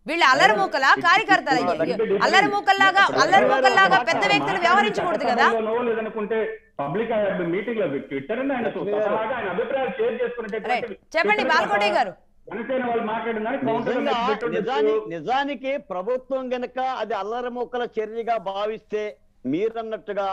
వీళ్ళు అల్లరి మూకల కార్యకర్తల అల్లరి మూకల్లాగా అల్లరి మూకల్లాగా పెద్ద వ్యక్తులు వ్యవహరించకూడదు కదా నో లేదనుకుంటే పబ్లిక్ మీటింగ్ లో ట్విట్టర్ ఆయన స్వతహాగా ఆయన అభిప్రాయాలు షేర్ చేసుకునేటటువంటి రైట్ చెప్పండి బాల్కోటి గారు జనసేన వాళ్ళు మాట్లాడిందని నిజంగా కౌంటర్ నిజాని నిజానికి ప్రభుత్వం గనక అది అల్లరి మొక్కల చర్యగా భావిస్తే మీరన్నట్టుగా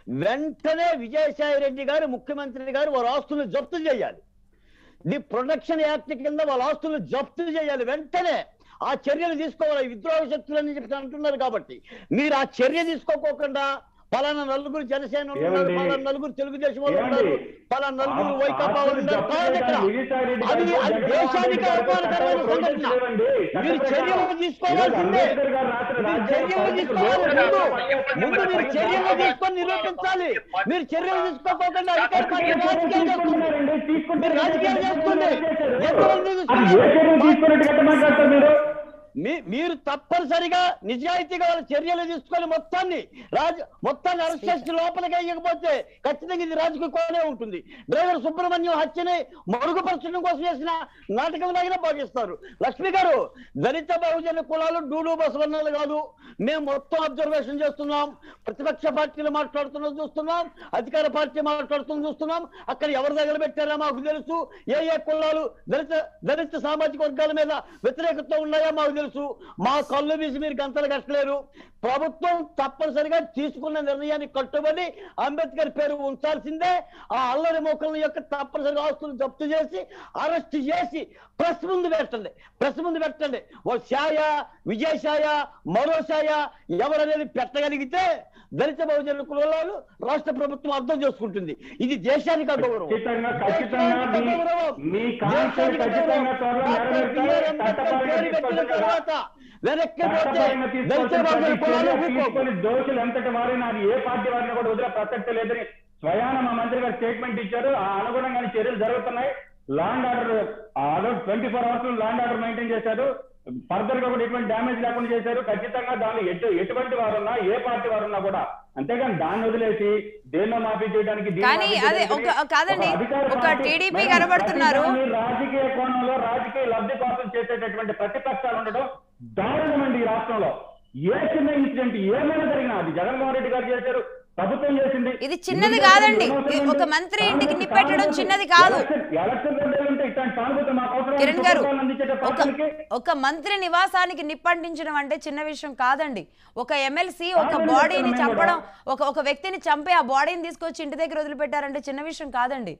వెంటనే విజయసాయి రెడ్డి గారు ముఖ్యమంత్రి గారు వారి ఆస్తులను జప్తు చేయాలి ది ప్రొటెక్షన్ యాక్ట్ కింద వాళ్ళ ఆస్తులను జప్తు చేయాలి వెంటనే ఆ చర్యలు తీసుకోవాలి ఈ విద్రోహ శక్తులని చెప్పి అంటున్నారు కాబట్టి మీరు ఆ చర్య తీసుకోకోకుండా పలానా నలుగురు జనసేన వాళ్ళు ఉన్నారు ఏమండి? పలానా నలుగురు తెలుగుదేశం వాళ్ళు ఏమండి? ఉన్నారు పలానా నలుగురు ఆ- వైకాపా వాళ్ళు ఆస్తులు ఉన్నారు జప్తు కాదు ఇక్కడ. చేయడానికి విజయసాయి రెడ్డి గారు అది అది జగన్మోహన్ దేశానికి రెడ్డి గారు అవమానకరమైన చట్టాలు సంఘటన లేవండి. మీరు చట్ట చర్యలు ప్రకారం. తీసుకోవాల్సిందే అంబేద్కర్ గారు రాసిన మీరు రాజ్యాంగ చర్యలు తీసుకోవాలి ముందు ముందు మీరు చర్యలు తీసుకొని నిరూపించాలి మీరు చర్యలు తీసుకోకుండా అధికార పార్టీ రాజకీయాలు చేస్తుంది మీరు రాజకీయాలు చేస్తుంది ఎంతమంది అది ఏ చర్యలు తీసుకున్నట్టు గట్ట మాట్లాడతారు మీరు మీ మీరు తప్పనిసరిగా నిజాయితీగా వాళ్ళ చర్యలు తీసుకొని మొత్తాన్ని రాజ మొత్తాన్ని అరెస్ట్ చేసి లోపలికి వేయకపోతే ఖచ్చితంగా ఇది రాజకీయ కోణే ఉంటుంది డ్రైవర్ సుబ్రహ్మణ్యం హత్యని మరుగుపరచడం కోసం చేసిన నాటకం లాగానే భావిస్తారు లక్ష్మి గారు దళిత బహుజన కులాలు డూడు బసవన్నలు కాదు మేము మొత్తం అబ్జర్వేషన్ చేస్తున్నాం ప్రతిపక్ష పార్టీలు మాట్లాడుతున్నది చూస్తున్నాం అధికార పార్టీ మాట్లాడుతున్నది చూస్తున్నాం అక్కడ ఎవరి దగ్గర పెట్టారో మాకు తెలుసు ఏ ఏ కులాలు దళిత దళిత సామాజిక వర్గాల మీద వ్యతిరేకత ఉన్నాయో మాకు తెలుసు మా కళ్ళు వీసి మీరు గంతలు కట్టలేరు ప్రభుత్వం తప్పనిసరిగా తీసుకున్న నిర్ణయానికి కట్టుబడి అంబేద్కర్ పేరు ఉంచాల్సిందే ఆ అల్లరి మొక్కల యొక్క తప్పనిసరిగా ఆస్తులు జప్తు చేసి అరెస్ట్ చేసి ప్రెస్ ముందు పెట్టండి ప్రెస్ ముందు పెట్టండి ఓ ఛాయ విజయఛాయ మరో ఛాయ ఎవరనేది పెట్టగలిగితే దళిత బహుజన కులాలు రాష్ట్ర ప్రభుత్వం అర్థం చేసుకుంటుంది ఇది దేశానికి గౌరవం ఖచ్చితంగా ఖచ్చితంగా మీ- మీ కాన్సెప్ట్ ఖచ్చితంగా త్వరలో నెరవేరుతాయి. చట్టపరంగా తర్వాత వెనక్కి పోతే చట్టపరంగా దళిత తీసుకోవాల్సిన బహుజన ప్రతి కులాలు చర్య ఊరుకోవు. తీసుకొని దోషులు ఎంతటి వారైనా అది ఏ పార్టీ వారిని కూడా వదిలే ప్రసక్తి లేదని స్వయాన మా మంత్రి గారు స్టేట్మెంట్ ఇచ్చారు ఆ అనుగుణంగానే చర్యలు జరుగుతున్నాయి land order order twenty four hours land order maintain చేశారు ఫర్దర్ గా కూడా ఎటువంటి డ్యామేజ్ లేకుండా చేశారు ఖచ్చితంగా దాన్ని ఎటు ఎటువంటి వారున్నా ఏ పార్టీ వారున్నా కూడా అంతేగాని దాన్ని వదిలేసి దేన్నో మాఫీ చేయడానికి దీన్ని కానీ మాఫీ అదే చేయడానికి ఒక- కాదండి, ఒక అధికార ఒక పార్టీ- TDP మేడం, కనబడుతున్నారు. ప్రతిదాన్ని రాజకీయ కోణంలో రాజకీయ లబ్ధి కోసం చేసేటటువంటి ప్రతిపక్షాలు ఉండడం దారుణం అండి ఈ రాష్ట్రంలో ఏ చిన్న ఇన్సిడెంట్ ఏమైనా జరిగినా అది జగన్మోహన్ రెడ్డి గారు చేశారు ప్రభుత్వం చేసింది ఇది చిన్నది కాదండి. ఇది ఒక మంత్రి ఇంటికి నిప్పెట్టడం చిన్నది కాదు. ఎలక్షన్- ఎలక్షన్ రెండేళ్ళు ఉంటే ఇట్లాంటి సానుభూతి మాకు అవసరం లేదు. కిరణ్ గారు ప్రభుత్వాలు అందించేట ఒక పార్టీలకి ఒక మంత్రి నివాసానికి నిప్పంటించడం అంటే చిన్న విషయం కాదండి ఒక ఎమ్మెల్సీ ఒక కాదండి, బాడీని మేము చంపడం కూడా. ఒక ఒక వ్యక్తిని చంపి ఆ బాడీని తీసుకొచ్చి ఇంటి దగ్గర వదిలిపెట్టారంటే చిన్న విషయం కాదండి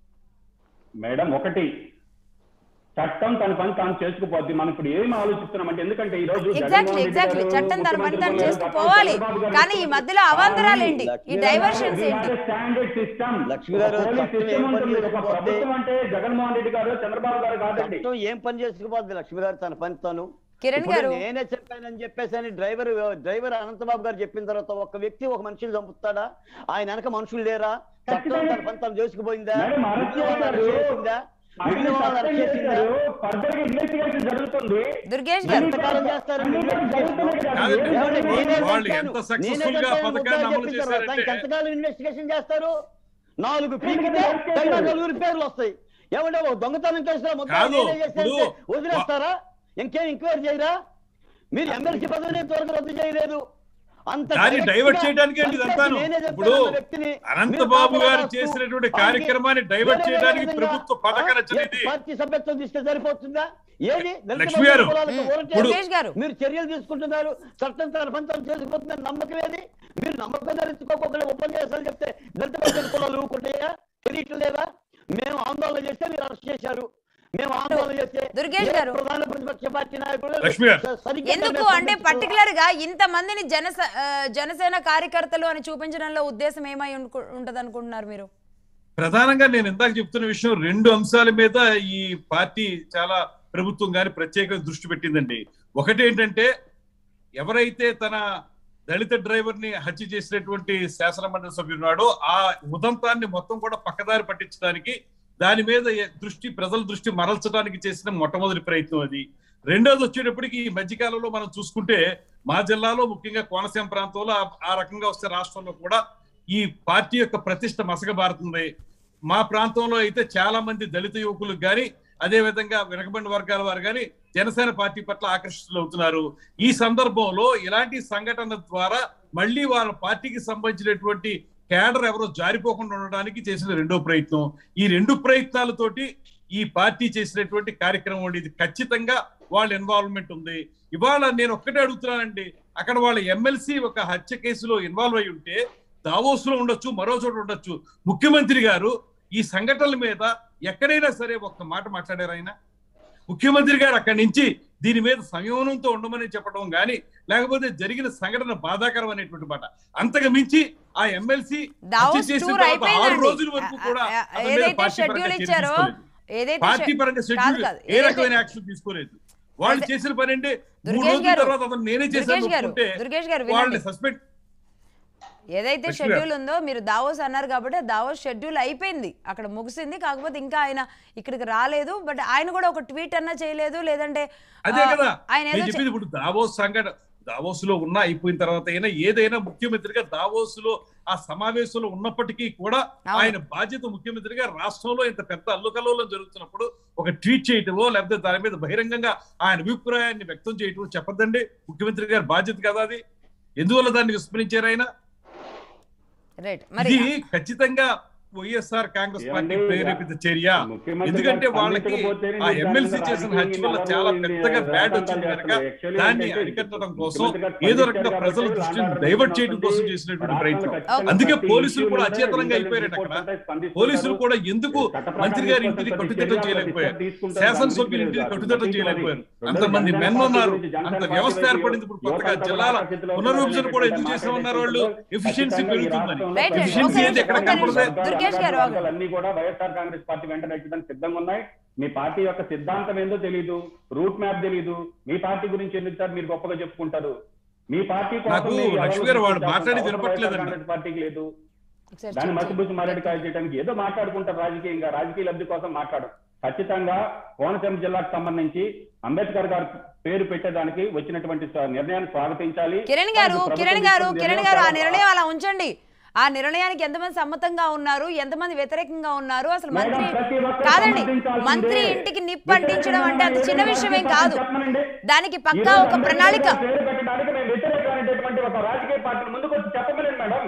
మేడం ఒకటి చట్టం తన పని తాను చేసుకుపోద్ది మనం ఇప్పుడు ఏం ఆలోచిస్తున్నామంటే ఎందుకంటే ఈ రోజు ఎగ్జాక్ట్లీ జగన్మోహన్ రెడ్డి ఎగ్జాక్ట్లీ గారు, చట్టం తన పని తాను ముఖ్యమంత్రి చేసుకుపోవాలి గారు, చంద్రబాబు గారు కానీ ఈ మధ్యలో అవాంతరాలు ఏంటి ఈ డైవర్షన్స్ ఏంటి స్టాండర్డ్ సిస్టమ్ లక్ష్మి గారు, చట్టం ఏం పని చేసుకుపోద్ది? ప్రభుత్వం అంటే జగన్మోహన్ రెడ్డి గారు చంద్రబాబు గారు కాదండి చట్టం ఏం పని చేసుకుపోద్ది లక్ష్మి గారు తన పని తాను కిరణ్ ఇప్పుడు గారు నేనే చెప్పానని చెప్పేసి అని డ్రైవర్ డ్రైవర్ అనంతబాబు గారు చెప్పిన తర్వాత ఒక వ్యక్తి ఒక మనిషిని చంపుతాడా ఆయన వెనక మనుషులు లేరా చట్టం తన పని తాను చేసుకుపోయిందా మేడం, అరెస్ట్ మిగిలిన వాళ్ళని చేశారు. అరెస్ట్ చేసిందా మిగిలిన వాళ్ళని అరెస్ట్ చేసిందా ఫర్దర్ గా ఇన్వెస్టిగేషన్ జరుగుతుంది దుర్గేష్ గారు ఎంతకాలం చేస్తారండి అన్ని కూడా జరుగుతున్నాయి కదా. కాదండి. ఏం ఏమండి, జరుగుతుంది? నేనే వాళ్ళు చెప్పాను. ఎంత నేనే successful గా చెప్పాను, పథకాన్ని ముద్దాయి అమలు చెప్పిన తర్వాత చేశారంటే- దానికి ఎంతకాలం ఇన్వెస్టిగేషన్ చేస్తారు నాలుగు పీకితే చేశారు. తగిన నలుగురు పేర్లు వస్తాయి ఏమంటే ఒక దొంగతనం కేసులో ముద్దాయి కాదు, నేనే చేశానంటే ఇప్పుడు- వదిలేస్తారా ఇంకేం ఎంక్వైరీ చేయరా మీరు ఎమ్మెల్సీ పదవిని త్వరగా రద్దు చేయలేదు అంత దాన్ని direct డైవర్ట్ గా చేయడానికి అండి అంతే ఇదంతాను నేనే చెప్పాను ఇప్పుడు అన్న వ్యక్తిని అనంతబాబు మీరు గారు కాపలా చేసినటువంటి రాస్తూ కార్యక్రమాన్ని డైవర్ట్ వేరే చేయడానికి విధంగా, ప్రభుత్వ పథక ఆ, రచన ఏ ఇది పార్టీ సభ్యత్వం తీస్తే సరిపోతుందా ఏది దళిత లక్ష్మి గారు, కులాలకు ఓటు ఇప్పుడు- వేసి లోకేష్ గారు. మీరు చర్యలు తీసుకుంటున్నారు చట్టం తన పని తాను చేసుకుపోతుందని నమ్మకం ఏది మీరు నమ్మకం ధరించుకోకుండా ఉపన్యాసాలు చెప్తే దళిత బహుజన కులాలు ఊరుకుంటాయా తెలియట్లేదా మేము ఆందోళన చేస్తే మీరు అరెస్ట్ చేశారు మేము ఆందోళన చేస్తే దుర్గేష్ ఏ గారు. ప్రధాన ప్రతిపక్ష పార్టీ నాయకుడు లక్ష్మి గారు. స- సరిగ్గా ఎందుకు మేము అంటే స్పందించడం- పర్టికులర్ గా ఇంత మందిని జన జనసేన కార్యకర్తలు అని చూపించడంలో ఉద్దేశం ఏమై ఉంటది అనుకుంటున్నారు మీరు ప్రధానంగా నేను ఇందాక చెప్తున్న విషయం రెండు అంశాల మీద ఈ పార్టీ చాలా ప్రభుత్వం గాని ప్రత్యేక దృష్టి పెట్టిందండి ఒకటి ఏంటంటే ఎవరైతే తన దళిత డ్రైవర్ ని హత్య చేసినటువంటి శాసన మండలి సభ్యున్నాడో ఆ ఉదంతాన్ని మొత్తం కూడా పక్కదారి పట్టించడానికి దాని మీద ఏ- దృష్టి ప్రజల దృష్టి మరల్చడానికి చేసిన మొట్టమొదటి ప్రయత్నం అది రెండోది వచ్చేటప్పటికి ఈ మధ్యకాలంలో మనం చూసుకుంటే మా జిల్లాలో ముఖ్యంగా కోనసీమ ప్రాంతంలో ఆ- ఆ రకంగా వస్తే రాష్ట్రంలో కూడా ఈ పార్టీ యొక్క ప్రతిష్ట మసకబారుతుంది మా ప్రాంతంలో అయితే చాలా మంది దళిత యువకులకు గాని అదే విధంగా వెనకబడిన వర్గాల వారు కానీ జనసేన పార్టీ పట్ల ఆకర్షితులు అవుతున్నారు ఈ సందర్భంలో ఇలాంటి సంఘటన ద్వారా మళ్ళీ వాళ్ళ పార్టీకి సంబంధించినటువంటి కేడర్ ఎవరో జారిపోకుండా ఉండడానికి చేసిన రెండో ప్రయత్నం ఈ రెండు ప్రయత్నాలతోటి ఈ పార్టీ చేసినటువంటి కార్యక్రమం అండి ఇది ఖచ్చితంగా వాళ్ళ ఇన్వాల్వ్మెంట్ ఉంది ఇవాళ నేను ఒక్కటే అడుగుతున్నానండి అక్కడ వాళ్ళ ఎమ్మెల్సీ ఒక హత్య కేసులో ఇన్వాల్వ్ అయి ఉంటే దావోస్ లో ఉండొచ్చు మరో చోట ఉండొచ్చు ముఖ్యమంత్రి గారు ఈ సంఘటనల మీద ఎక్కడైనా సరే ఒక్క మాట మాట్లాడారు ఆయన ముఖ్యమంత్రి గారు అక్కడి నుంచి దీని మీద సంయమనంతో ఉండమని చెప్పడం కానీ లేకపోతే జరిగిన సంఘటన బాధాకరం అనేటువంటి మాట అంతకు మించి ఆ ఎమ్మెల్సీ దావోస్ టూర్ ఆరు అయిపోయిందండి రోజుల వరకు కూడా ఆ, ఆ, అతని మీద ఏదైతే పార్టీ షెడ్యూల్ పరంగా ఇచ్చారో చర్య తీసుకోలేదు. ఏదైతే పార్టీ షె- పరంగా కాదు షెడ్యూల్ కాదు ఏ ఏదైతే- రకమైన యాక్షన్ తీసుకోలేదు వాళ్ళు అయితే- చేసిన పని అంటే మూడు దుర్గేష్ రోజుల గారు, తర్వాత అతను నేనే చేశాను దుర్గేష్ గారు ఒప్పుకుంటే దుర్గేష్ గారు వాళ్ళని వినండి సస్పెండ్ ఏదైతే లక్ష్మి షెడ్యూల్ ఉందో మీరు దావోస్ అన్నారు కాబట్టి ఆ దావోస్ షెడ్యూల్ అయిపోయింది అక్కడ ముగిసింది కాకపోతే ఇంకా ఆయన ఇక్కడికి రాలేదు బట్ ఆయన కూడా ఒక ట్వీట్ అన్నా చేయలేదు లేదంటే అదే ఆ, కదా ఆయన నేను ఏదో చె- చెప్పింది ఇప్పుడు దావోస్ సంఘటన దావోస్ లో ఉన్నా అయిపోయిన తర్వాత అయినా ఏదైనా ముఖ్యమంత్రిగా దావోస్ లో ఆ సమావేశంలో ఉన్నప్పటికీ కూడా అవును. ఆయన బాధ్యత ముఖ్యమంత్రిగా రాష్ట్రంలో ఇంత పెద్ద అల్లుకల్లోలం జరుగుతున్నప్పుడు ఒక ట్వీట్ చేయటమో లేకపోతే దాని మీద బహిరంగంగా ఆయన అభిప్రాయాన్ని వ్యక్తం చేయటమో చెప్పదండి ముఖ్యమంత్రి గారి బాధ్యత కదా అది ఎందువల్ల దాన్ని విస్మరించారు ఆయన రైట్ మరి ఇది ఖచ్చితంగా వైఎస్ఆర్ కాంగ్రెస్ పార్టీ ఏమండి? ప్రేరేపిత చర్య ముఖ్యమంత్రి ఎందుకంటే గారు వాళ్ళకి స్పందించకపోతేనే ఆ మీరు ఎమ్మెల్సీ దాని మీద చేసిన రాజకీయంగా హత్య వల్ల ఎవరు చాలా ఇన్ని పెద్దగా బ్యాడ్ వేదాంతాలు వచ్చింది కనుక చేస్తారు. Actually దాన్ని ఏంటంటే అరికట్టడం కోసం ముఖ్యమంత్రి గారు ఏదో రకంగా స్పందించారు ప్రజల కాబట్టి దృష్టిని లాండ్ డైవర్ట్ ఆర్డర్ చేయడం కోసం వస్తుంది. చేసినటువంటి రాష్ట్రంలో ప్రయత్నం ఖచ్చితంగా అందుకే ప్రతి పోలీసులు issue కూడా మీద అచేతనంగా intelligence అయిపోయారట reports అక్కడ ఉంటాయి, స్పందిస్తుంటారు. పోలీసులు కూడా ఎందుకు చట్ట ప్రకారం మంత్రి గారి ఇంటిని తీసుకొస్తారు, కట్టుదిట్టం చర్యలు చేయలేకపోయారు తీసుకుంటారు. శాసనసభ్యుల ఇంటిని దాని కట్టుదిట్టం గురించి చేయలేకపోయారు మరి అంతమంది జనసేన మెన్ పార్టీ ఉన్నారు గురించి, జనసేన అంత పార్టీ వ్యవస్థ గురించి ఏర్పడింది ఇప్పుడు కొత్తగా యువతంతా జిల్లాల కూడా చేతిలో పునర్విభజన కూడా ఎందుకు ఉన్నటువంటి చేసిన ఉన్నారు వాళ్ళు మాట్లాడేటప్పుడు ఎఫిషియన్సీ ఖచ్చితంగా ఈ పెరుగుతుందని రాష్ట్రంలో రైట్ అండి. ఎఫిషియన్సీ ఒక అయితే ఎక్కడ నిమిషం, ఒక కనపడదే నిమిషం. దుర్గేష్ గారు, ఆగండి. అన్ని కూడా వైఎస్ఆర్ కాంగ్రెస్ పార్టీ వెంట నచ్చడానికి సిద్ధంగా ఉన్నాయి మీ పార్టీ యొక్క సిద్ధాంతం ఏందో తెలియదు రూట్ మ్యాప్ తెలియదు మీ పార్టీ గురించి ఎందుకు సార్ మీరు గొప్పగా చెప్పుకుంటారు మీ పార్టీ కోసం నాకు మీరు ఎవరు లక్ష్మి గారు వాళ్ళు గుర్తించాల్సిన మాట్లాడి అవసరం వినపట్లేదండి. వైఎస్ఆర్ కాంగ్రెస్ పార్టీకి లేదు ఒకసారి దాన్ని చెప్పండి. మసిబుసి మారేడుకాయ చేయడానికి ఏదో మాట్లాడుకుంటారు రాజకీయంగా రాజకీయ లబ్ధి కోసం మాట్లాడడం ఖచ్చితంగా కోనసీమ జిల్లాకు సంబంధించి అంబేద్కర్ గారు పేరు పెట్టేదానికి వచ్చినటువంటి స్వ- నిర్ణయాన్ని స్వాగతించాలి కిరణ్ గారు దానికి ప్రభుత్వం కిరణ్ గారు తీసుకున్న కిరణ్ గారు ఆ నిర్ణయం నిర్ణయం అలా ఉంచండి ఆ నిర్ణయానికి ఎంతమంది సమ్మతంగా ఉన్నారు ఎంతమంది వ్యతిరేకంగా ఉన్నారు అసలు మేడం, మంత్రి ప్రతి ఒక్కరు కాదండి సమర్థించాల్సిందే. మంత్రి ఇంటికి నిప్పు అంటించడం అంటే అంత చిన్న విషయమేం కాదు చెప్పమనండి. దానికి ఈ పక్కా రోజు ఒక అంబేద్కర్ ప్రణాళిక గారి పేరు పెట్టడానికి మేము వ్యతిరేకమైనటువంటి ఒక రాజకీయ పార్టీని ముందుకు వచ్చి చెప్పమలేదు మేడం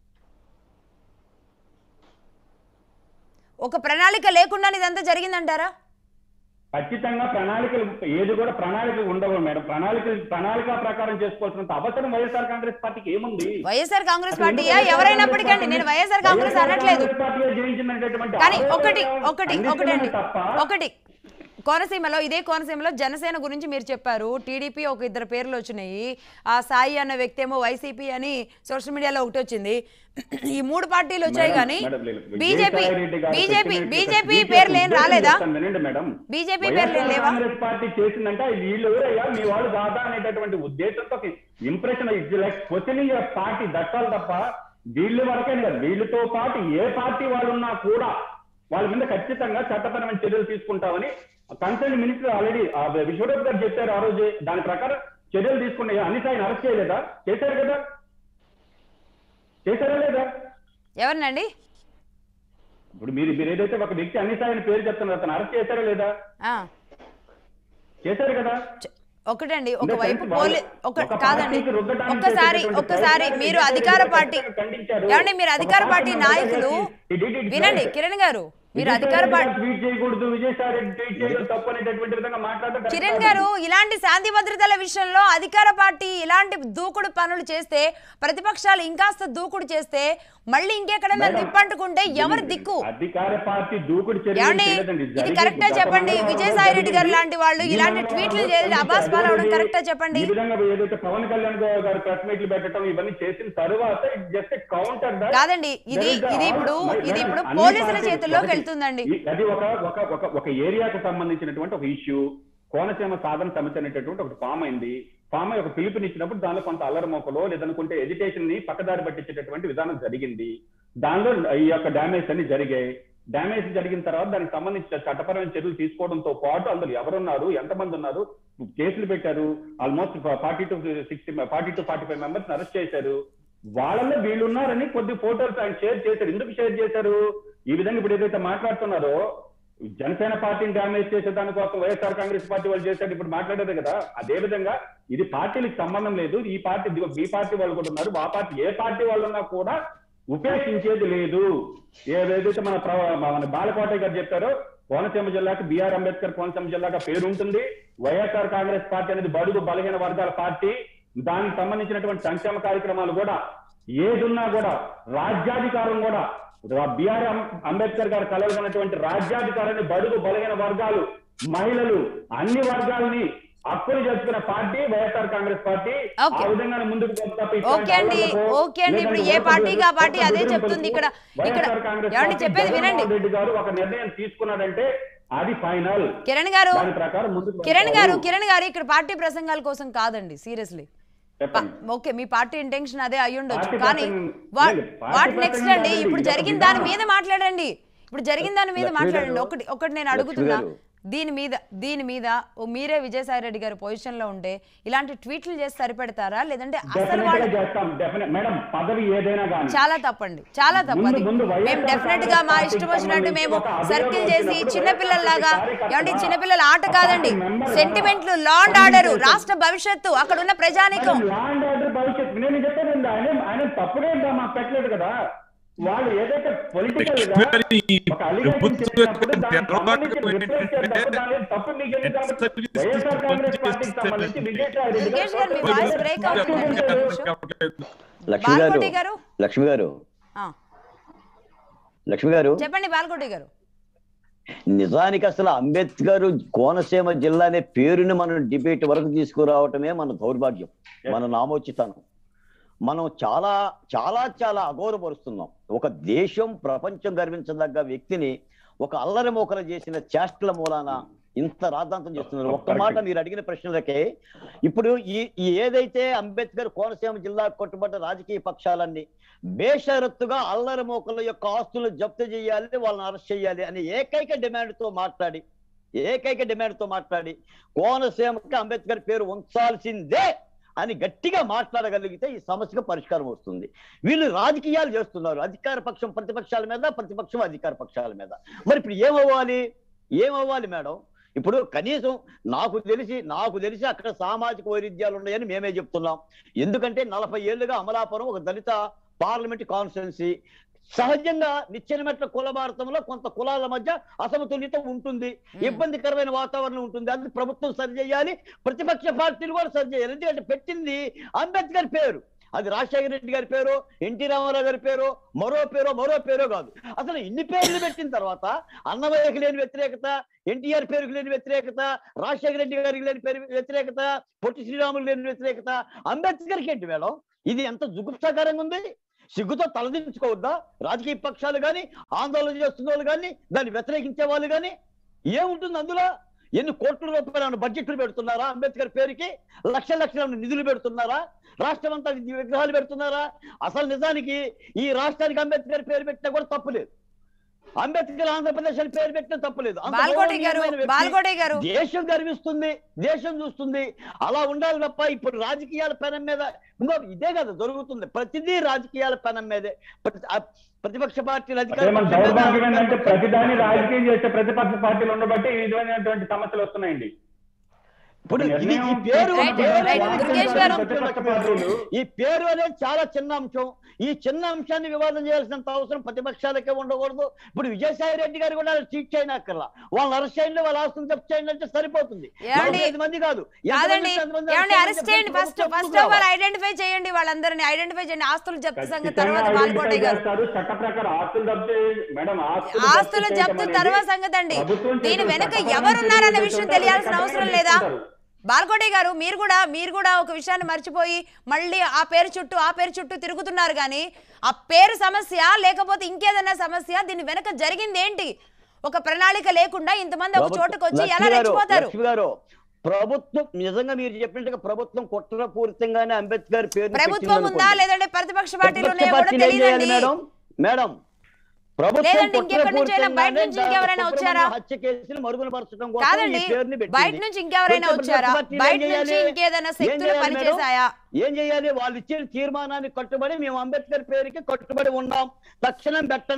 ఒక ప్రణాళిక లేకుండానే ఇదంతా జరిగిందంటారా ఖచ్చితంగా ప్రణాళికలు ఏది కూడా ప్రణాళికలు ఉండవు మేడం ప్రణాళిక ప్రణాళిక ప్రకారం చేసుకోవాల్సినంత అవసరం వైఎస్ఆర్ కాంగ్రెస్ పార్టీకి ఏముంది వైఎస్ఆర్ కాంగ్రెస్ అసలు ఎందుకు పార్టీయా వైఎస్ఆర్ ఎవరైనప్పటికీ కాంగ్రెస్ నేను పార్టీ- వైఎస్ఆర్ కాంగ్రెస్ వైఎస్ఆర్ అనట్లేదు కాంగ్రెస్ పార్టీయే జయించిందనేటటువంటి కానీ ఆవేదన ఒకటి ఒకటి ఒకటి అండి ఖండించడమే తప్ప ఒకటి కోనసీమలో ఇదే కోనసీమలో జనసేన గురించి మీరు చెప్పారు టీడీపీ ఒక ఇద్దరు పేర్లు వచ్చినాయి ఆ సాయి అన్న వ్యక్తి ఏమో వైసీపీ అని సోషల్ మీడియాలో ఒకటి వచ్చింది ఈ మూడు పార్టీలు వచ్చాయి మేడం, కానీ మేడం, లేదు. బీజేపీ విజయసాయి రెడ్డి గారు బీజేపీ చెప్పినట్టు బీజేపీ బీజేపీ పేర్లు ఏం ఉద్దేశం రాలేదా చెప్తాను వినండి మేడం బీజేపీ పేర్లు ఏం వైఎస్ఆర్ లేవా కాంగ్రెస్ పార్టీ చేసిందంటే వీళ్ళు ఎవరయ్యా మీ వాళ్ళు కాదా అనేటటువంటి ఉద్దేశంతో ఇంప్రెషన్ ఇది లైక్ క్వశ్చనింగ్ పార్టీ దట్టాలి తప్ప వీళ్ళు వరకే కాదు వీళ్ళతో పాటు ఏ పార్టీ వాళ్ళు ఉన్నా కూడా వాళ్ళ మీద ఖచ్చితంగా చట్టపరమైన చర్యలు తీసుకుంటామని కన్సర్న్ మినిస్టర్ ఆల్రెడీ విశ్వరూప్ గారు చెప్పారు ఆ రోజు దాని ప్రకారం చర్యలు తీసుకున్నాయి అన్ని సాయిని అరెస్ట్ చేయలేదా చేశారు కదా చేశారా లేదా ఎవరినండి ఇప్పుడు మీరు మీరు ఏదైతే ఒక వ్యక్తి అన్ని సాయిని పేరు చెప్తున్నారు అతను అరెస్ట్ చేశారా లేదా ఆ, చేశారు కదా చ- ఒకటండి అంటే ఒకవైపు కలిసి పోలీ వాళ్ళు ఒక ఒక కాదండి పార్టీకి రుద్దడానికి ఒక్కసారి చేసేటటువంటి ఒక్కసారి ప్రయత్నాన్ని మీరు బీజేపీ అధికార పార్టీ ఖండించారు. ఏమండి మీరు ఒక అధికార పార్టీ పార్టీని నాయకులు వదిలేసి it did it వినండి right. కిరణ్ గారు మీరు విజయసాయి అధికార రెడ్డి పార్టీ గారు ట్వీట్ చేయకూడదు విజయసాయి రెడ్డి ట్వీట్ చేయడం తప్పు అనేటటువంటి విధంగా మాట్లాడడం correct కిరణ్ కాదు. గారు ఇలాంటి శాంతి భద్రతల విషయంలో అధికార పార్టీ ఇలాంటి దూకుడు పనులు చేస్తే ప్రతిపక్షాలు ఇంకాస్త దూకుడు చేస్తే మళ్ళీ ఇంకెక్కడైనా మేడం, నిప్పంటుకుంటే ఎవరు దిక్కు అధికార పార్టీ దూకుడు చర్యలు ఏమండి చేయలేదండి. ఇది జరిగి- కరెక్టా గత చెప్పండి మంగళవారం విజయసాయి రెడ్డి గారు జరిగింది. లాంటి వాళ్ళు ఈ ఇలాంటి మంగళవారం ట్వీట్లు రోజు చేసి అబాస్ పాలవడం జరిగింది. కరెక్టా చెప్పండి ఈ విధంగా ఏదైతే పవన్ కళ్యాణ్ గారు ప్రెస్ మీట్లు పెట్టడం ఇవన్నీ చేసిన తరువాత జస్ట్ కౌంటర్ కాదండి ఇది ఇది ఇప్పుడు ఇది ఇప్పుడు పోలీసుల చేతుల్లోకి వెళ్తుందండి అది ఒక ఒక ఒక ఒక ఏరియాకు సంబంధించినటువంటి ఒక ఇష్యూ కోనసీమ సాధన సమితి అనేటటువంటి ఒకటి ఫామ్ అయింది ఫామ్ అయి ఒక పిలుపునిచ్చినప్పుడు దానిలో కొంత అల్లరి మొక్కలో లేదనుకుంటే ఎడ్యుకేషన్ ని పక్కదారి పట్టించేటటువంటి విధానం జరిగింది దానిలో ఈ యొక్క డ్యామేజ్ అన్ని జరిగాయి డ్యామేజ్ జరిగిన తర్వాత దానికి సంబంధించిన చట్టపరమైన చర్యలు తీసుకోవడంతో పాటు అందులో ఎవరున్నారు ఎంతమంది ఉన్నారు కేసులు పెట్టారు almost forty to sixty forty to forty five members arrest చేశారు వాళ్ళల్లో వీళ్ళు ఉన్నారని కొద్ది ఫోటోస్ ఆయన షేర్ చేశారు ఎందుకు షేర్ చేశారు ఈ విధంగా ఇప్పుడు ఏదైతే మాట్లాడుతున్నారో జనసేన పార్టీని డామేజ్ చేసే దానికోసం వైఎస్ఆర్ కాంగ్రెస్ పార్టీ వాళ్ళు చేశారు ఇప్పుడు మాట్లాడేది కదా అదే విధంగా ఇది పార్టీలకు సంబంధం లేదు ఈ పార్టీ ఇదిగో మీ పార్టీ వాళ్ళు కూడా ఉన్నారు ఆ పార్టీ ఏ పార్టీ వాళ్ళు ఉన్నా కూడా ఉపేక్షించేది లేదు ఏదైతే మన ప్ర- మన బాలకోట గారు చెప్పారో కోనసీమ జిల్లాకి బిఆర్ అంబేద్కర్ కోనసీమ జిల్లాగా పేరు ఉంటుంది వైఎస్ఆర్ కాంగ్రెస్ పార్టీ అనేది బడుగు బలహీన వర్గాల పార్టీ దానికి సంబంధించినటువంటి సంక్షేమ కార్యక్రమాలు కూడా ఏదున్నా కూడా రాజ్యాధికారం కూడా బిఆర్ అంబేద్కర్ గారు కలగనటువంటి రాజ్యాధికారాన్ని బడుగు బలహీన వర్గాలు మహిళలు అన్ని వర్గాలని హక్కులు చేసుకున్న party YSR Congress party okay. ఆ విధంగా ముందుకు పోతుంది తప్ప ఇట్లాంటి ఓకే అండి అల్లర్లకు, ఓకే అండి ఇప్పుడు ఏ లేదంటే పార్టీకి ఆ పార్టీ అదే బెదిరింపులకు చెప్తుంది ఇక్కడ ఇక్కడ వైఎస్ఆర్ కాంగ్రెస్ ఏమండి పార్టీ చెప్పేది వినండి జగన్మోహన్ రెడ్డి గారు ఒక నిర్ణయం తీసుకున్నాడంటే అది ఫైనల్ కిరణ్ గారు దాని ప్రకారం ముందుకు కిరణ్ వెళ్తారు. గారు కిరణ్ గారు ఇక్కడ పార్టీ ప్రసంగాల కోసం కాదండి సీరియస్లీ చెప్పండి ఓకే మీ పార్టీ ఇంటెన్షన్ అదే అయి ఉండొచ్చు పార్టీ కానీ ప్రసంగం- వాట్ లేదు, పార్టీ వాట్ నెక్స్ట్ ప్రసంగం అండి కాదండి, ఇప్పుడు ఇది ఒక జరిగిన దాని విధానం. మీద మాట్లాడండి ఇప్పుడు జరిగిన దాని మీద లక్ష్మీ మాట్లాడండి గారు, ఒకటి ఒకటి నేను లక్ష్మీ అడుగుతున్నా గారు. దీని మీద దీని మీద ఓ మీరే విజయసాయి రెడ్డి గారి పొజిషన్ లో ఉంటే ఇలాంటి ట్వీట్లు చేసి సరిపెడతారా లేదంటే అసలు డెఫినెట్ వాళ్ళు గా చేస్తాం డెఫినెట్ మేడం పదవి ఏదైనా కానీ చాలా తప్పండి చాలా తప్పు ముందు- అది ముందు వైఎస్ఆర్ మేము డెఫినెట్ గా మా కాంగ్రెస్ ఇష్టం వచ్చినట్టు పార్టీకి మేము ఒక అభియోగం సర్కిల్ చేసి వచ్చినప్పుడు చిన్నపిల్లల్లాగా వైఎస్ఆర్ ఏమండి కార్యకర్త చిన్నపిల్లల ఆట కాదండి ఆ పార్టీ మెంబర్ సెంటిమెంట్లు కదా. లా అండ్ ఆర్డర్ పార్టీ రాష్ట్ర భవిష్యత్తు అక్కడ ఉన్న ప్రజానికం ల్యాండ్ ఆర్డర్ భవిష్యత్తు నేను చెప్పానండి ఆయన ఆయన తప్పుగా ఇంకా మాకు పెట్టలేదు కదా వాళ్ళు ఏదైతే పొలిటికల్ గా మరి ఈ ఒక allegation ప్రభుత్వం చేసినప్పుడు యొక్క దానికి తెరవాటు సంబంధించి replace చేసినప్పుడు దాని మీద తప్పు మీకు ఎందుకు కాబట్టి వైఎస్ఆర్ కాంగ్రెస్ పార్టీకి సంబంధించి విజయసాయి రెడ్డి దుర్గేష్ గారు, మీ వాయిస్ బ్రేక్ అవుతుందండి. లక్ష్మి గారు బాలకోటి గారు లక్ష్మి గారు ఆ, లక్ష్మి గారు చెప్పండి బాలకోటి గారు నిజానికి అసలు అంబేద్కర్ కోనసీమ జిల్లా అనే పేరుని మనం డిబేట్ వరకు తీసుకురావటమే మన దౌర్భాగ్యం మన నామోచితనం మనం చాలా చాలా చాలా అగౌరవపరుస్తున్నాం ఒక దేశం ప్రపంచం గర్వించదగ్గ వ్యక్తిని ఒక అల్లరి మోకలు చేసిన చేష్టల మూలాన ఇంత రాద్ధాంతం చేస్తున్నారు ఒక్క మాట మీరు అడిగిన ప్రశ్నలకే ఇప్పుడు ఈ ఈ ఏదైతే అంబేద్కర్ కోనసీమ జిల్లా కొట్టుబడ్డ రాజకీయ పక్షాలన్నీ బేషరత్తుగా అల్లరి మోకల యొక్క ఆస్తులు జప్తు చేయాలి వాళ్ళని అరెస్ట్ చేయాలి అనే ఏకైక డిమాండ్ తో మాట్లాడి ఏకైక డిమాండ్ తో మాట్లాడి కోనసీమకి అంబేద్కర్ పేరు ఉంచాల్సిందే అని గట్టిగా మాట్లాడగలిగితే ఈ సమస్యకు పరిష్కారం వస్తుంది వీళ్ళు రాజకీయాలు చేస్తున్నారు అధికార పక్షం ప్రతిపక్షాల మీద ప్రతిపక్షం అధికార పక్షాల మీద మరి ఇప్పుడు ఏమవ్వాలి ఏమవ్వాలి మేడం ఇప్పుడు కనీసం నాకు తెలిసి నాకు తెలిసి అక్కడ సామాజిక వైరుధ్యాలు ఉన్నాయని మేమే చెప్తున్నాం ఎందుకంటే నలభై ఏళ్ళుగా అమలాపురం ఒక దళిత పార్లమెంట్ కాన్స్టిట్యున్సీ సహజంగా నిచ్చెన మెట్ల కుల భారతంలో కొంత కులాల మధ్య అసమతుల్యత ఉంటుంది ఇబ్బందికరమైన వాతావరణం ఉంటుంది అది ప్రభుత్వం సరి చేయాలి ప్రతిపక్ష పార్టీలు కూడా సరి చేయాలి ఎందుకంటే పెట్టింది అంబేద్కర్ పేరు అది రాజశేఖర రెడ్డి గారి పేరు ఎన్టీ రామారావు గారి పేరు మరో పేరో మరో పేరో కాదు అసలు ఇన్ని పేర్లు పెట్టిన తర్వాత అన్నమయ్యకి లేని వ్యతిరేకత ఎన్టీఆర్ పేరుకు లేని వ్యతిరేకత రాజశేఖర రెడ్డి గారికి లేని పేరు వ్యతిరేకత పొట్టి శ్రీరాములు లేని వ్యతిరేకత అంబేద్కర్కి ఏంటి మేడం ఇది ఎంత జుగుప్సాకరంగా ఉంది సిగ్గుతో తలదించుకోవద్దా రాజకీయ పక్షాలు కానీ ఆందోళన చేస్తున్న వాళ్ళు కానీ దాన్ని వ్యతిరేకించే వాళ్ళు కానీ ఏముంటుంది అందులో ఎన్ని కోట్ల రూపాయల బడ్జెట్లు పెడుతున్నారా అంబేద్కర్ పేరుకి లక్ష లక్షల నిధులు పెడుతున్నారా రాష్ట్రం అంతా విగ్రహాలు పెడుతున్నారా అసలు నిజానికి ఈ రాష్ట్రానికి అంబేద్కర్ పేరు పెట్టినా కూడా తప్పులేదు అంబేద్కర్ ఆంధ్రప్రదేశ్ అని పేరు పెట్టినా తప్పులేదు అంత బాల్కోటి గారు గౌరవనీయమైన వ్యక్తి. బాల్కోటి గారు దేశం గర్విస్తుంది దేశం చూస్తుంది అలా ఉండాలి తప్ప ఇప్పుడు రాజకీయాల పెనం మీద ఇంకో ఇదే కదా జరుగుతుంది ప్రతిదీ రాజకీయాల పెనం మీదే ప్రతి- ఆ ప్రతిపక్ష పార్టీలు అధికార అదే మన పక్షం మీద, దౌర్భాగ్యం ఏంటంటే అధికార ప్రతిదాన్ని పక్షం మీద రాజకీయం చేసే ప్రతిపక్ష పార్టీలు ఉండబట్టి ఈ విధమైనటువంటి సమస్యలు వస్తున్నాయండి ఇప్పుడు ఇది ఈ నిర్ణయం పేరు రైట్, పేరు రైట్. అనేది దుర్గేష్ గారు. ప్రతిపక్ష పార్టీలు ఈ పేరు అనేది చాలా చిన్న అంశం ఈ చిన్న అంశాన్ని వివాదం చేయాల్సినంత అవసరం ప్రతిపక్షాలకే ఉండకూడదు ఇప్పుడు విజయసాయి రెడ్డి గారు కూడా ట్వీట్ చేయనక్కర్లా వాళ్ళని అరెస్ట్ చేయండి వాళ్ళ ఆస్తులు జప్తు చేయండి అంటే సరిపోతుంది ఏమండి? నలభై ఐదు మంది కాదు ఎంతమంది కాదండి వస్తే అంతమంది ఏమండి arrest అరెస్ట్ చేయండి చేయండి ఫస్ట్ ప్రభుత్వం ఫస్ట్ ఆఫ్ ఆల్ కావాలి. ఐడెంటిఫై చేయండి వాళ్ళందరినీ ఐడెంటిఫై చేయండి ఆస్తులు జప్తు సంగతి ఖచ్చితంగా తర్వాత ఐడెంటిఫై బాల్కోటి గారు చేస్తారు. చట్ట ప్రకారం ఆస్తులు జప్తు మేడం ఆస్తులు ఆస్తుల జప్తు జప్తు చేయడం తర్వాత అనేది సంగతి అండి ప్రభుత్వం దీని చేసే వెనక చట్టపరమైన ఎవరున్నారన్న చర్యలు విషయం చేస్తారు. తెలియాల్సిన చట్టపరమైన అవసరం లేదా చేస్తారు. బాల్కోటి గారు మీరు కూడా మీరు కూడా ఒక విషయాన్ని మర్చిపోయి మళ్ళీ ఆ పేరు చుట్టూ ఆ పేరు చుట్టూ తిరుగుతున్నారు కానీ ఆ పేరు సమస్య లేకపోతే ఇంకేదైనా సమస్య దీని వెనక జరిగింది ఏంటి ఒక ప్రణాళిక లేకుండా ఇంతమంది ఒక ప్రభుత్వం- చోటుకు వచ్చి ఎలా లక్ష్మి గారు, రెచ్చిపోతారు లక్ష్మి గారు ప్రభుత్వం నిజంగా మీరు చెప్పినట్టుగా ప్రభుత్వం కుట్రపూరితంగానే అంబేద్కర్ పేరు ప్రభుత్వం ఉందా లేదంటే ప్రతిపక్ష పార్టీలు ఉన్నాయో కూడా తెలియదండి మేడం మేడం ప్రభుత్వం లేదండి, ఇంకెక్కడి నుంచి అయినా బయట కుట్రపూరితంగానే నుంచి ఇంకెవరైనా డాక్టర్ వచ్చారా? సుబ్రహ్మణ్యం హత్య కేసులు మరుగున పరచడం కోసం కాదండి ఈ పేరుని పెట్టింది. బయట నుంచి ఇంకెవరైనా ప్రతిపక్ష వచ్చారా పార్టీలు ఏం బయట నుంచి చేయాలి? ఇంకేదైనా ఏం శక్తులు చేయాలి మేడం? పనిచేశాయా ఏం చేయాలి వాళ్ళు ఇచ్చిన తీర్మానాన్ని కట్టుబడి మేము అంబేద్కర్ పేరుకి కట్టుబడి ఉన్నాం తక్షణం పెట్టండి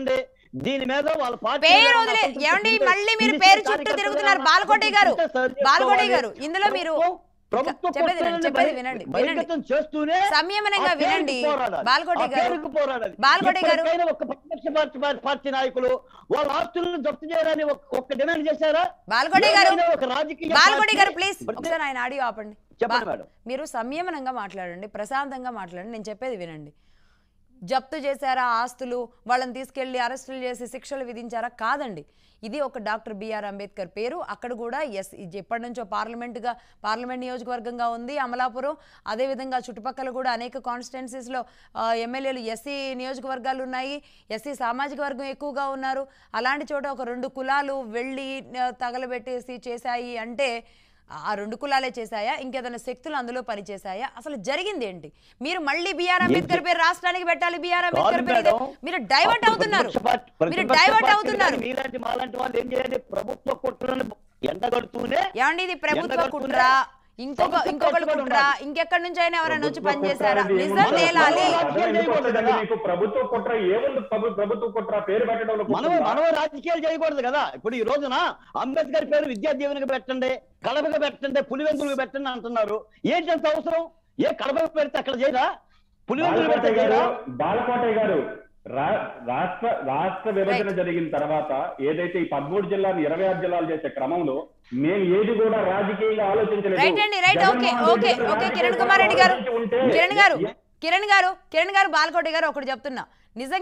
దీని మీద వాళ్ళ పార్టీ పేరు మీద వదిలే అసంతృప్తి ఏమండి ఉంటే మళ్ళీ మీరు ఇది పేరు చుట్టూ కార్యకర్తలు తిరుగుతున్నారు ఏమన్నా బాలకోటి గారు ఉంటే సరి బాలకోటి చేసుకోవాలి. గారు ఇందులో మీరు ప్రభుత్వం- ప్రభుత్వ చెప్పేది వినండి, కుట్రలను చెప్పేది బహి- వినండి, బహిర్గతం చేస్తూనే సంయమనంగా ఆ పేరుకు వినండి. పోరాడాలి. బాలకోటి ఆ గారు. పేరుకు పోరాడాలి. బాలకోటి గారు. ఎప్పటికైనా ఒక ప్రతిపక్ష పార్టీ పార్టీ- పార్టీ నాయకులు వాళ్ళ ఆస్తులను జప్తు చేయాలని ఒక- ఒక్క డిమాండ్ చేశారా బాలకోటి గారు ఏదైనా ఒక రాజకీయ బాలకోటి పార్టీ- గారు ప్లీజ్ ఒకసారి ఆయన ఆడియో ఆపండి చెప్పండి బా- మేడం. మీరు సంయమనంగా మాట్లాడండి ప్రశాంతంగా మాట్లాడండి నేను చెప్పేది వినండి జప్తు చేశారా ఆస్తులు వాళ్ళని తీసుకెళ్లి అరెస్టులు చేసి శిక్షలు విధించారా కాదండి ఇది ఒక డాక్టర్ బిఆర్ అంబేద్కర్ పేరు అక్కడ కూడా ఎస్ ఇది ఎప్పటి నుంచో పార్లమెంటుగా పార్లమెంట్ నియోజకవర్గంగా ఉంది అమలాపురం అదేవిధంగా చుట్టుపక్కల కూడా అనేక కాన్స్టిట్యున్సీస్లో ఎమ్మెల్యేలు ఎస్సీ నియోజకవర్గాలు ఉన్నాయి ఎస్సీ సామాజిక వర్గం ఎక్కువగా ఉన్నారు అలాంటి చోట ఒక రెండు కులాలు వెళ్ళి ఆ, తగలబెట్టేసి చేశాయి అంటే ఆ రెండు కులాలే చేశాయా ఇంకేదైనా శక్తులు అందులో పనిచేశాయా అసలు జరిగింది ఏంటి మీరు మళ్ళీ బిఆర్ అంబేద్కర్ పేరు రాష్ట్రానికి పెట్టాలి బిఆర్ అంబేద్కర్ పేరు ఇదే. మేడం. మీరు డైవర్ట్ అప్పుడు అవుతున్నారు ప్రతిపక్ష పార్టీ- మీరు ప్రతిపక్ష డైవర్ట్ పార్టీలు అవుతున్నారు కానీ మీలాంటి మాలాంటి వాళ్ళు ఏం చేయాలి ప్రభుత్వ కుట్రలను ఎండగడుతూనే ఏమండి ఇది ప్రభుత్వ ఎండగడుతూనే కుట్ర ఇంకొక ప్రభుత్వ ఇంకొకరు కట్టుబడి కుట్ర ఉండాలి. ఇంకెక్కడి నుంచి అయినా ఎవరైనా వచ్చి ప్రభుత్వ పనిచేశారా కుట్ర అనేది నిజం ఏముంది? తేలాలి మనం- అర్థం ఎందుకు వస్తుందండి మీకు ప్రభుత్వ కుట్ర ఏముంది ప్రభు- ప్రభుత్వ కుట్ర పేరు పెట్టడంలో మనం కుట్ర మనం రాజకీయాలు చేయకూడదు కదా ఇప్పుడు ఈ రోజున అంబేద్కర్ పేరు విద్యా దీవెనకి పెట్టండి కడపగా పెట్టండి పులివెందులకు పెట్టండి అంటున్నారు ఏంటి అంత అవసరం ఏ కడపకు పెడితే అక్కడ చేయరా పులివెందులు పెడితే బాలకోటయ్య గారు చేయరా బాలకోటయ్య గారు రా- రాష్ట్ర రాష్ట్ర విభజన జరిగిన తర్వాత ఏదైతే ఈ పదమూడు జిల్లాలు ఇరవై ఆరు జిల్లాలు చేసే క్రమంలో మేము ఏది కూడా రాజకీయంగా ఆలోచించలేదు రైట్ అండి right okay Jaganmohan okay Reddy garu okay రాజకీయ కిరణ్ కుమార్ రెడ్డి గారు ఆలోచించి ఉంటే కిరణ్ గారు ఏ- కిరణ్ గారు కిరణ్ గారు బాలకోటి గారు ఒకటి చెప్తున్నా నిజంగా